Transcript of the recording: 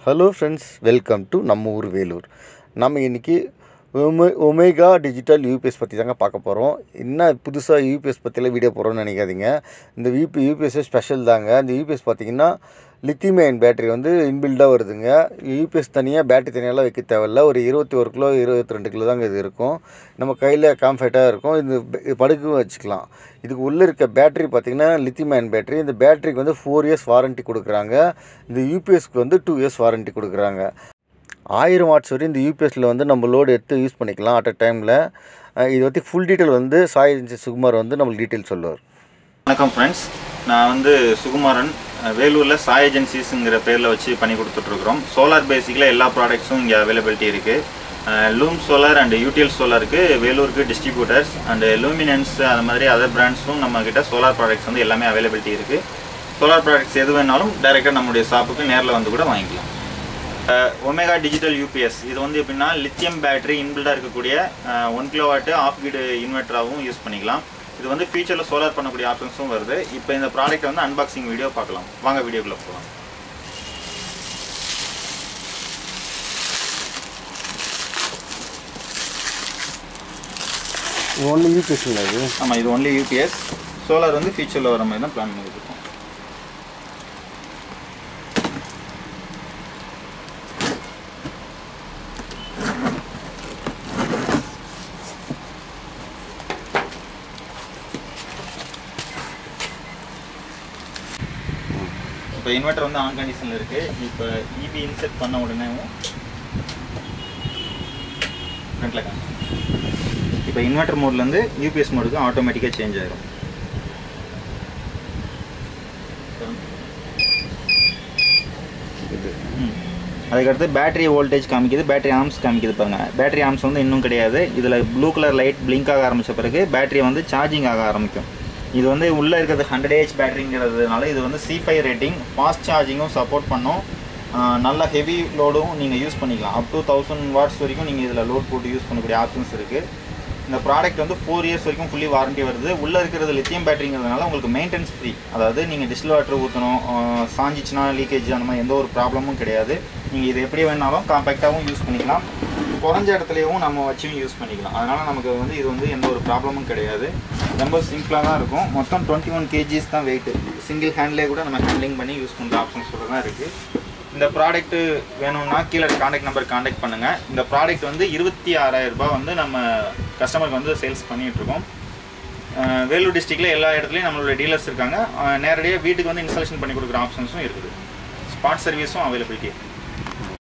Hello friends welcome to நம்ம ஊர் வேலூர் நம்ம இன்றைக்கி ஒமே ஒமேகா டிஜிட்டல் யூபிஎஸ் பற்றி தாங்க பார்க்க போகிறோம் என்ன புதுசாக யூபிஎஸ் பற்றிலாம் வீடியோ போகிறோம்னு நினைக்காதீங்க இந்த யூபி யூபிஎஸ்ஸே ஸ்பெஷல் தாங்க இந்த யூபிஎஸ் பார்த்தீங்கன்னா லித்தியம் அயன் பேட்டரி வந்து இன்பில்டாக வருதுங்க யூபிஎஸ் தனியாக பேட்டரி தனியாலாம் வைக்க தேவையில்ல ஒரு இருபத்தி ஒரு கிலோ இருபத்தி ரெண்டு கிலோ தாங்க இது இருக்கும் நம்ம கையில் காம்ஃபர்ட்டாக இருக்கும் இது இது படுக்கவும் வச்சுக்கலாம் இதுக்கு உள்ளே இருக்க பேட்டரி பார்த்திங்கன்னா லித்தியம் அயன் பேட்டரி இந்த பேட்டரிக்கு வந்து ஃபோர் இயர்ஸ் வாரண்ட்டி கொடுக்குறாங்க இந்த யூபிஎஸ்க்கு வந்து டூ இயர்ஸ் வாரண்ட்டி கொடுக்குறாங்க ஆயிரம் வாட்ஸ் வரையும் இந்த யூபிஎஸ்சில் வந்து நம்ம லோடு எடுத்து யூஸ் பண்ணிக்கலாம் அட் அ டைமில் இது பற்றி ஃபுல் டீட்டெயில் வந்து சாய் சுகுமார் வந்து நம்மளுக்கு டீட்டெயில் சொல்லுவார் வணக்கம் ஃப்ரெண்ட்ஸ் நான் வந்து சுகுமாரன் அஹ், வேலூரில் சாய் ஏஜென்சிஸுங்கிற பேரில் வச்சு பண்ணி கொடுத்துட்ருக்குறோம் சோலார் பேசிக்கில் எல்லா ப்ராடக்ட்ஸும் இங்கே அவைலபிலிட்டி இருக்குது லூம் சோலார் அண்ட் யூடிஎல் சோலாருக்கு வேலூருக்கு டிஸ்ட்ரிபியூட்டர்ஸ் அண்ட் லூமினன்ஸ் அந்த மாதிரி அதர் பிராண்ட்ஸும் நம்மக்கிட்ட சோலார் ப்ராடக்ட்ஸ் வந்து எல்லாமே அவைலபிலிட்டி இருக்குது சோலார் ப்ராடக்ட்ஸ் எது வேணாலும் டைரெக்டாக நம்முடைய ஷாப்புக்கு நேரில் வந்து கூட வாங்கிக்கலாம் ஒமேகா டிஜிட்டல் யூபிஎஸ் இது வந்து எப்படின்னா லித்தியம் பேட்டரி இன்பில்டாக இருக்கக்கூடிய one kilo watt off kit இன்வெர்டராகவும் யூஸ் பண்ணிக்கலாம் இது வந்து ஃபியூச்சரில் சோலார் பண்ணக்கூடிய ஆப்ஷன்ஸும் வருது இப்போ இந்த ப்ராடக்ட் வந்து அன்பாக்சிங் வீடியோ பார்க்கலாம் வாங்க வீடியோக்குள்ளே போகலாம் ஒன்லி யூபிஎஸ்ங்க இது ஆமாம் இது ஒன்லி யூபிஎஸ் சோலார் வந்து ஃபியூச்சரில் வர மாதிரி தான் பிளான் பண்ணியிருக்கோம் இப்போ இன்வெர்டர் வந்து ஆன் கண்டிஷனில் இருக்குது இப்போ இபி இன்செர்ட் பண்ண உடனே ஃப்ரண்ட்டில் காமி இப்போ இன்வெர்டர் மோட்லேருந்து யூபிஎஸ் மோடுக்கு ஆட்டோமேட்டிக்காக சேஞ்ச் ஆயிரும் இது ம். அதுக்கடுத்து பேட்டரி வோல்டேஜ் காமிக்குது பேட்டரி ஆம்ஸ் காமிக்குது பாருங்க பேட்டரி ஆம்ஸ் வந்து இன்னும் கிடையாது இதில் ப்ளூ கலர் லைட் பிளிங்க் ஆக ஆரம்பித்த பிறகு பேட்டரி வந்து சார்ஜிங் ஆக ஆரம்பிக்கும் இது வந்து உள்ளே இருக்கிறது ஹண்ட்ரட் ஏஹெச் பேட்டரிங்கிறதுனால இது வந்து சி ஃபைவ் ரேட்டிங் ஃபாஸ்ட் சார்ஜிங்கும் சப்போர்ட் பண்ணும் ஆஹ் நல்ல ஹெவி லோடும் நீங்கள் யூஸ் பண்ணிக்கலாம் அப் டு தௌசண்ட் வாட்ஸ் வரைக்கும் நீங்கள் இதில் லோட் போட்டு யூஸ் பண்ணக்கூடிய ஆப்ஷன்ஸ் இருக்குது இந்த ப்ராடக்ட் வந்து ஃபோர் இயர்ஸ் வரைக்கும் ஃபுல்லி வாரண்டி வருது உள்ளே இருக்கிறது லித்தியம் பேட்டரிங்கிறதுனால உங்களுக்கு மெயின்டெனன்ஸ் ஃப்ரீ அதாவது நீங்கள் டிஸ்டில் வாட்டர் ஊற்றணும் சாஞ்சிச்சுனா லீக்கேஜ் அந்த மாதிரி எந்த ஒரு ப்ராப்ளமும் கிடையாது நீங்கள் இது எப்படி வேணாலும் காம்பேக்டாகவும் யூஸ் பண்ணிக்கலாம் குறைஞ்ச இடத்துலையும் நம்ம வச்சும் யூஸ் பண்ணிக்கலாம் அதனால் நமக்கு வந்து இது வந்து எந்த ஒரு ப்ராப்ளமும் கிடையாது ரொம்ப சிம்பிளாக தான் இருக்கும் மொத்தம் டுவெண்ட்டி ஒன் கேஜிஸ் தான் வெயிட் சிங்கிள் ஹேண்ட்லேயே கூட நம்ம ஹேண்ட்லிங் பண்ணி யூஸ் பண்ணுற ஆப்ஷன்ஸ் கூட தான் இருக்குது இந்த ப்ராடக்ட் வேணும்னா கீழே காண்டாக்ட் நம்பர் காண்டாக்ட் பண்ணுங்க இந்த ப்ராடக்ட் வந்து இருபத்தி ஆறாயிரம் ரூபாய் வந்து நம்ம கஸ்டமருக்கு வந்து சேல்ஸ் பண்ணிட்டு இருக்கோம் அஹ் வேலூர் டிஸ்ட்ரிக்ட்ல எல்லா இடத்துலையும் நம்மளோட டீலர்ஸ் இருக்காங்க நேரடியாக வீட்டுக்கு வந்து இன்ஸ்டாலேஷன் பண்ணி கொடுக்குற ஆப்ஷன்ஸும் இருக்குது ஸ்பாட் சர்வீஸும் அவைலபிலிட்டி இருக்குது